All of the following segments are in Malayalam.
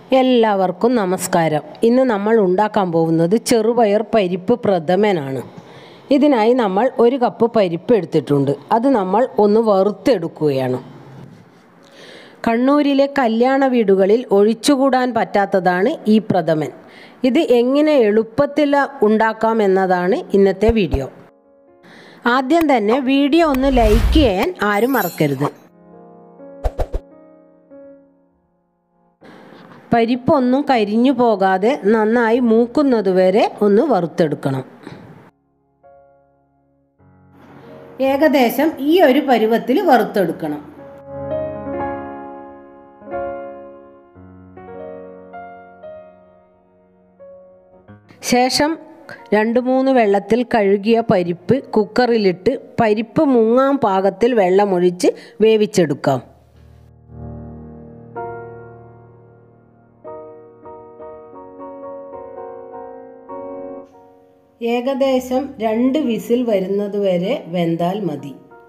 എല്ലാവർക്കും നമസ്കാരം ഇന്ന് നമ്മൾ ഉണ്ടാക്കാൻ പോകുന്നത് ചെറുപയർ പരിപ്പ് പ്രഥമനാണ് ഇതിനായി നമ്മൾ ഒരു കപ്പ് പരിപ്പ് എടുത്തിട്ടുണ്ട് അത് നമ്മൾ ഒന്ന് വറുത്തെടുക്കുകയാണ് കണ്ണൂരിലെ കല്യാണ വീടുകളിൽ ഒഴിച്ചുകൂടാൻ പറ്റാത്തതാണ് ഈ പ്രഥമൻ ഇത് എങ്ങനെ എളുപ്പത്തിൽ ഉണ്ടാക്കാം എന്നതാണ് ഇന്നത്തെ വീഡിയോ ആദ്യം തന്നെ വീഡിയോ ഒന്ന് ലൈക്ക് ചെയ്യാൻ ആരും മറക്കരുത് പരിപ്പൊന്നും കരിഞ്ഞു പോകാതെ നന്നായി മൂക്കുന്നത് വരെ ഒന്ന് വറുത്തെടുക്കണം ഏകദേശം ഈ ഒരു പരുവത്തിൽ വറുത്തെടുക്കണം ശേഷം രണ്ട് മൂന്ന് വെള്ളത്തിൽ കഴുകിയ പരിപ്പ് കുക്കറിലിട്ട് പരിപ്പ് മുങ്ങാൻ പാകത്തിൽ വെള്ളമൊഴിച്ച് വേവിച്ചെടുക്കാം ഏകദേശം രണ്ട് വിസിൽ വരുന്നതുവരെ വെന്താൽ മതി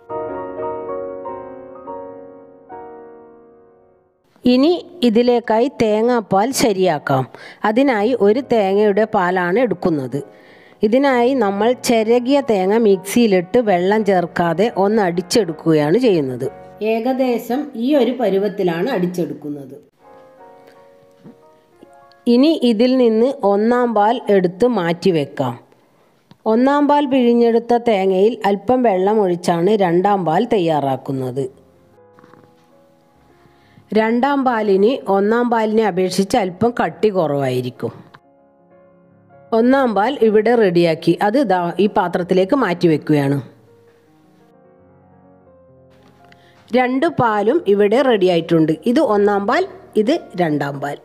ഇനി ഇതിലേക്കായി തേങ്ങാപ്പാൽ ശരിയാക്കാം അതിനായി ഒരു തേങ്ങയുടെ പാലാണ് എടുക്കുന്നത് ഇതിനായി നമ്മൾ ചിരകിയ തേങ്ങ മിക്സിയിലിട്ട് വെള്ളം ചേർക്കാതെ ഒന്ന് അടിച്ചെടുക്കുകയാണ് ചെയ്യുന്നത് ഏകദേശം ഈ ഒരു പരുവത്തിലാണ് അടിച്ചെടുക്കുന്നത് ഇനി ഇതിൽ നിന്ന് ഒന്നാം പാൽ എടുത്ത് മാറ്റി വെക്കാം ഒന്നാം പാൽ പിഴിഞ്ഞെടുത്ത തേങ്ങയിൽ അല്പം വെള്ളം ഒഴിച്ചാണ് രണ്ടാം പാൽ തയ്യാറാക്കുന്നത് രണ്ടാം പാലിന് ഒന്നാം പാലിനെ അപേക്ഷിച്ച് അല്പം കട്ടി കുറവായിരിക്കും ഒന്നാം പാൽ ഇവിടെ റെഡിയാക്കി അത് ഇതാ ഈ പാത്രത്തിലേക്ക് മാറ്റി വെക്കുകയാണ് രണ്ട് പാലും ഇവിടെ റെഡി ആയിട്ടുണ്ട് ഇത് ഒന്നാം പാൽ ഇത് രണ്ടാം പാൽ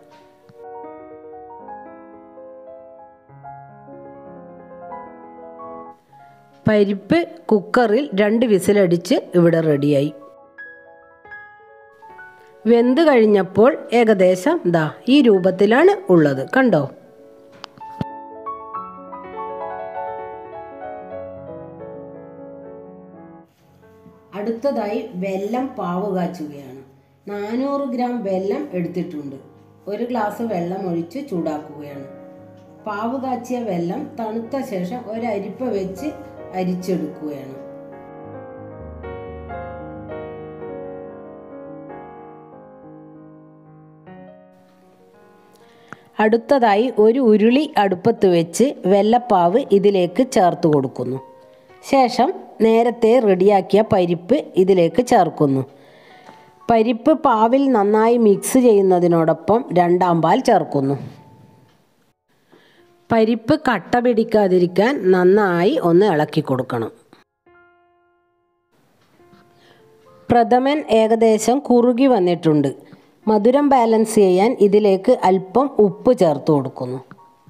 പരിപ്പ് കുക്കറിൽ രണ്ട് വിസിലടിച്ച് ഇവിടെ റെഡിയായി വെന്ത് കഴിഞ്ഞപ്പോൾ ഏകദേശം ദാ ഈ രൂപത്തിലാണ് ഉള്ളത് കണ്ടോ അടുത്തതായി വെല്ലം പാവ് കാച്ചുകയാണ് നാനൂറ് ഗ്രാം വെല്ലം എടുത്തിട്ടുണ്ട് ഒരു ഗ്ലാസ് വെള്ളം ഒഴിച്ച് ചൂടാക്കുകയാണ് പാവ് കാച്ചിയ വെല്ലം തണുത്ത ശേഷം ഒരരിപ്പ വെച്ച് അരിച്ചെടുക്കുകയാണ് അടുത്തതായി ഒരു ഉരുളി അടുപ്പത്ത് വെച്ച് വെല്ലപ്പാവ് ഇതിലേക്ക് ചേർത്ത് കൊടുക്കുന്നു ശേഷം നേരത്തെ റെഡിയാക്കിയ പരിപ്പ് ഇതിലേക്ക് ചേർക്കുന്നു പരിപ്പ് പാവിൽ നന്നായി മിക്സ് ചെയ്യുന്നതിനോടൊപ്പം രണ്ടാം പാൽ ചേർക്കുന്നു പരിപ്പ് കട്ട പിടിക്കാതിരിക്കാൻ നന്നായി ഒന്ന് ഇളക്കി കൊടുക്കണം പ്രഥമൻ ഏകദേശം കുറുകി വന്നിട്ടുണ്ട് മധുരം ബാലൻസ് ചെയ്യാൻ ഇതിലേക്ക് അല്പം ഉപ്പ് ചേർത്ത് കൊടുക്കുന്നു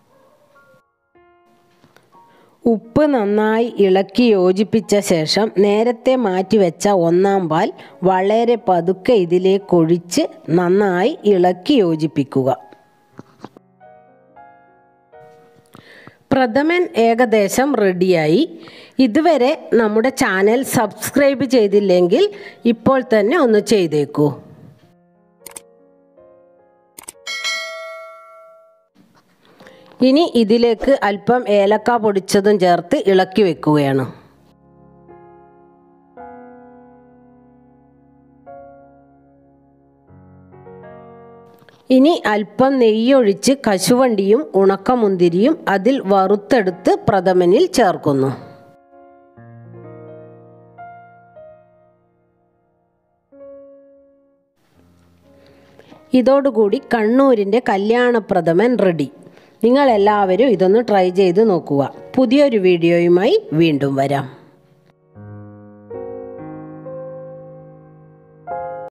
ഉപ്പ് നന്നായി ഇളക്കി യോജിപ്പിച്ച ശേഷം നേരത്തെ മാറ്റിവെച്ച ഒന്നാം പാൽ വളരെ പതുക്കെ ഇതിലേക്ക് ഒഴിച്ച് നന്നായി ഇളക്കി യോജിപ്പിക്കുക പ്രഥമൻ ഏകദേശം റെഡിയായി ഇതുവരെ നമ്മുടെ ചാനൽ സബ്സ്ക്രൈബ് ചെയ്തില്ലെങ്കിൽ ഇപ്പോൾ തന്നെ ഒന്ന് ചെയ്തേക്കൂ ഇനി ഇതിലേക്ക് അല്പം ഏലക്ക പൊടിച്ചതും ചേർത്ത് ഇളക്കി വെക്കുകയാണ് ഇനി അല്പം നെയ്യൊഴിച്ച് കശുവണ്ടിയും ഉണക്കമുന്തിരിയും അതിൽ വറുത്തെടുത്ത് പ്രഥമനിൽ ചേർക്കുന്നു ഇതോടുകൂടി കണ്ണൂരിൻ്റെ കല്യാണപ്രഥമൻ റെഡി നിങ്ങൾ എല്ലാവരും ഇതൊന്ന് ട്രൈ ചെയ്ത് നോക്കുക പുതിയൊരു വീഡിയോയുമായി വീണ്ടും വരാം